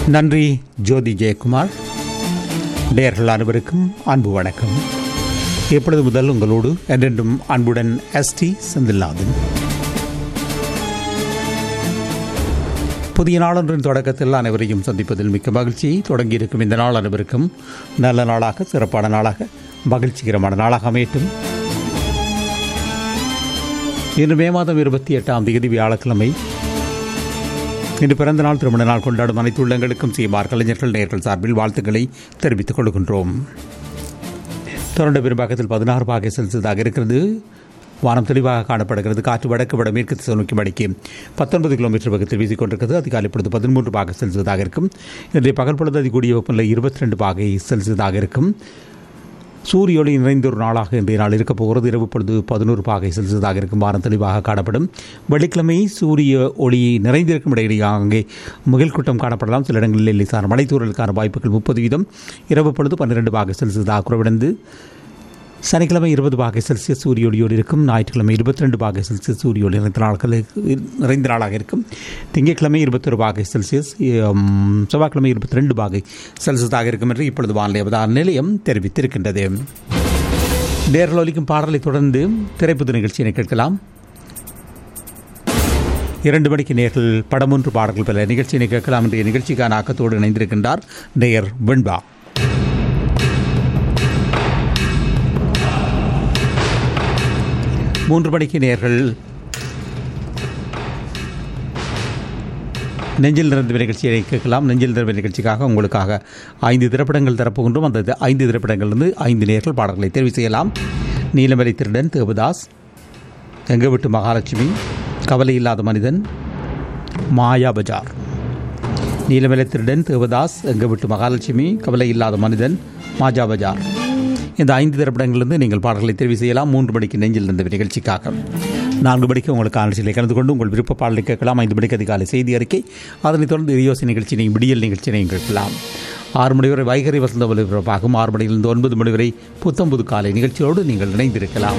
நன்றி ஜோதி ஜெயக்குமார் நேயர்கள் அனைவருக்கும் அன்பு வணக்கம் இப்பொழுது முதல் உங்களோடு என்றென்றும் அன்புடன் எஸ்டி செந்தில்நாதன் புதிய நாளொன்றின் தொடக்கத்தில் அனைவரையும் சந்திப்பதில் மிக்க மகிழ்ச்சி தொடங்கியிருக்கும் இந்த நாள் அனைவருக்கும் நல்ல நாளாக சிறப்பான நாளாக மகிழ்ச்சிகரமான நாளாக அமையட்டும் இன்று மே மாதம் இருபத்தி எட்டாம் தேதி வியாழக்கிழமை இன்று பிறந்த நாள் திருமண நாள் கொண்டாடும் அனைத்து உள்ளங்களுக்கும் சீமார் கலைஞர்கள் நேர்கள் சார்பில் வாழ்த்துக்களை தெரிவித்துக் கொள்கின்றோம் தொடர்ந்து பெரும்பாக்கத்தில் பதினாறு பாகை செல்சியஸாக இருக்கிறது வானம் தெளிவாக காணப்படுகிறது காற்று வடக்கு வட மேற்கு திசை நோக்கி மடிக்கு பத்தொன்பது கிலோமீட்டர் வேகத்தில் வீசிக்கொண்டிருக்கிறது அதிகாலை பொழுது பதிமூன்று பாகை செல்சியஸாக இருக்கும் இன்றைய பகல் பொழுது அதிகூடிய வெப்பநிலை இருபத்தி ரெண்டு பாகை செல்சியஸாக இருக்கும் சூரிய ஒளி நிறைந்த ஒரு நாளாக இன்றைய நாள் இருக்கப் போகிறது இரவு பொழுது பதினோரு பாகை செல்சியஸாக இருக்கும் வாரம் தெளிவாக காணப்படும் வெள்ளிக்கிழமை சூரிய ஒளி நிறைந்திருக்கும் இடையிலேயே அங்கே முகில்கூட்டம் காணப்படலாம் சில இடங்களில் லேசான மலைத்தூரலுக்கான வாய்ப்புகள் முப்பது வீதம் இரவு பொழுது பன்னிரெண்டு பாகை செல்சியஸாக குறைவடைந்து சனிக்கிழமை இருபது பாகை செல்சியஸ் சூரிய ஒளியோடு இருக்கும் ஞாயிற்றுக்கிழமை இருபத்தி ரெண்டு பாகை செல்சியஸ் சூரிய ஒளி நிறைந்த நாட்கள் நிறைந்த நாளாக இருக்கும் திங்கட்கிழமை இருபத்தொரு பாகை செல்சியஸ் உம், செவ்வாய்க்கிழமை இருபத்தி ரெண்டு பாகை செல்சியஸாக இருக்கும் என்று இப்பொழுது வானிலை அவதார நிலையம் தெரிவித்திருக்கின்றது நேரில் ஒலிக்கும் பாடலை தொடர்ந்து திரைப்புது நிகழ்ச்சியினை கேட்கலாம் இரண்டு மணிக்கு நேர்கள் படமொன்று பாடல்கள் பல நிகழ்ச்சியினை கேட்கலாம் என்ற நிகழ்ச்சிக்கான ஆக்கத்தோடு இணைந்திருக்கின்றார் நேயர் வெண்பா மூன்று மணிக்கு நேர்கள் நெஞ்சில் நிறந்த நிகழ்ச்சியை கேட்கலாம் நெஞ்சில் நிறந்த நிகழ்ச்சிக்காக உங்களுக்காக ஐந்து திரைப்படங்கள் தரப்போகின்றோம் அந்த தி- ஐந்து திரைப்படங்களிலிருந்து ஐந்து நேர்கள் பாடல்களை தேர்வு செய்யலாம் நீலமலை திருடன் தேவதாஸ் எங்க விட்டு மகாலட்சுமி கவலை இல்லாத மனிதன் மாயா பஜார் நீலமலை திருடன் தேவதாஸ் எங்க விட்டு மகாலட்சுமி கவலை இல்லாத மனிதன் மாஜா பஜார் இந்த ஐந்து திரைப்படங்களிலிருந்து நீங்கள் பாடல்களை தெரிவு செய்யலாம் மூன்று மணிக்கு நெஞ்சில் இருந்த நிகழ்ச்சிக்காக நான்கு மணிக்கு உங்களுக்கு ஆலோசனை கலந்து கொண்டு உங்கள் விருப்ப பாடலை கேட்கலாம் ஐந்து மணிக்கு அதிகாலை செய்தி அறிக்கை அதனைத் தொடர்ந்து ரியோசி நிகழ்ச்சியினையும் விடியல் நிகழ்ச்சியினையும் கேட்கலாம் ஆறு மணி வரை வைகரி வசந்த ஒலிபரப்பாகும் ஆறு மணியிலிருந்து ஒன்பது மணி வரை புத்தம்புது காலை நிகழ்ச்சியோடு நீங்கள் இணைந்திருக்கலாம்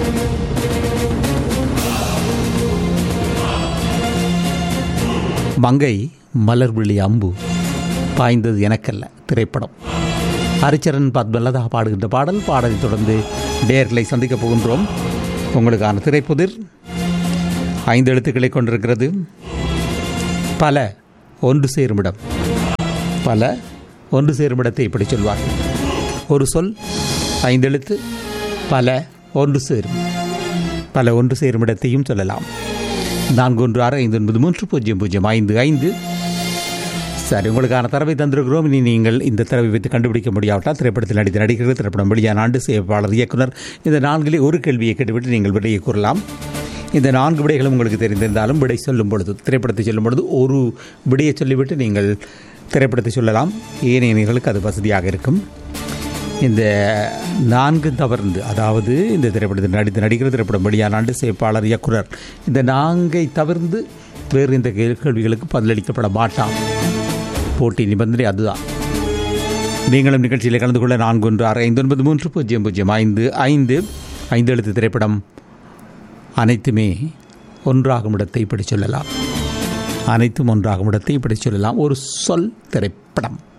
மங்கை மலர்விழி அம்பு பாய்ந்தது எனக்கல்ல திரைப்படம் ஹரிச்சரன் பத்மலதா பாடுகின்ற பாடல் பாடலை தொடர்ந்து டேர்களை சந்திக்கப் போகின்றோம் உங்களுக்கான திரைப்புதிர் ஐந்து எழுத்துக்களை கொண்டிருக்கிறது பல ஒன்று சேருமிடம் பல ஒன்று சேருமிடத்தை இப்படி சொல்வார்கள் ஒரு சொல் ஐந்து எழுத்து பல ஒன்று சேரும் பல ஒன்று சேரும் இடத்தையும் சொல்லலாம் நான்கு ஒன்று ஆறு ஐந்து ஒன்பது மூன்று பூஜ்ஜியம் பூஜ்ஜியம் ஐந்து ஐந்து சரி உங்களுக்கான தரவை தந்திருக்கிறோம் இனி நீங்கள் இந்த தரவை வைத்து கண்டுபிடிக்க முடியாவிட்டால் திரைப்படத்தில் நடித்த நடிகர்கள் திரைப்படம் வெளியான ஆண்டு சேவையாளர் இயக்குனர் இந்த நான்கிலே ஒரு கேள்வியை கேட்டுவிட்டு நீங்கள் விடையை கூறலாம் இந்த நான்கு விடைகளும் உங்களுக்கு தெரிந்திருந்தாலும் விடை சொல்லும் பொழுது திரைப்படத்தை சொல்லும் பொழுது ஒரு விடையை சொல்லிவிட்டு நீங்கள் திரைப்படத்தை சொல்லலாம் ஏனையர்களுக்கு அது வசதியாக இருக்கும் இந்த நான்கு தவறுந்து அதாவது இந்த திரைப்படத்தில் நடித்த நடிகர் திரைப்படம் வெளியான ஆண்டு சேப்பாளர் இயக்குனர் இந்த நான்கை தவிர்த்து வேறு இந்த கே- கேள்விகளுக்கு பதிலளிக்கப்பட மாட்டான் போட்டி நிபந்தனை அதுதான் நீங்களும் நிகழ்ச்சியில் கலந்து கொள்ள நான்கு ஒன்று ஆறு ஐந்து ஒன்பது மூன்று பூஜ்ஜியம் பூஜ்ஜியம் ஐந்து ஐந்து ஐந்து எழுத்து திரைப்படம் அனைத்துமே ஒன்றாகும் இடத்தை இப்படி சொல்லலாம் அனைத்தும் ஒன்றாகும் இடத்தை இப்படி சொல்லலாம் ஒரு சொல் திரைப்படம்